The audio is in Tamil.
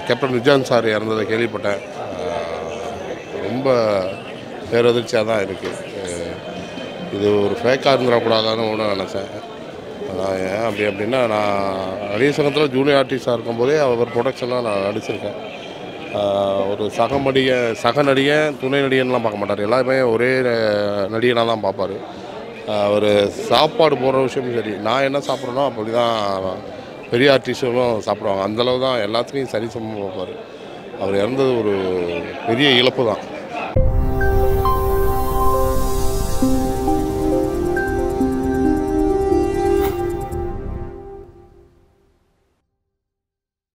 கேப்டன் விஜயன் சார் இறந்ததை கேள்விப்பட்டேன் அஹ், ரொம்ப பேரதிர்ச்சியாக தான் இருக்குது இது ஒரு ஃபேக்காக இருந்துடக்கூடாதான்னு ஒன்று நினச்சேன் நான் ஏன் அப்படி அப்படின்னா நான் நடிகர் சங்கத்தில் ஜூனியர் ஆர்டிஸ்டாக இருக்கும்போதே அவர் ப்ரொடக்ஷனாக நான் நடிச்சிருக்கேன் ஆஹ் ஒரு சக நடிக சக நடிகன் துணை நடிகன்லாம் பார்க்க மாட்டார் எல்லாருமே ஒரே நடிகனாக தான் பார்ப்பார் அவர் சாப்பாடு போடுற விஷயமும் சரி நான் என்ன சாப்பிட்றேனோ அப்படி தான் பெரிய ஆர்டிஸ்டுகளும் சாப்பிடுவாங்க அந்தளவு தான் எல்லாத்துலேயும் சரிசமமாக பார்ப்பார் அவர் இறந்தது ஒரு பெரிய இழப்பு தான்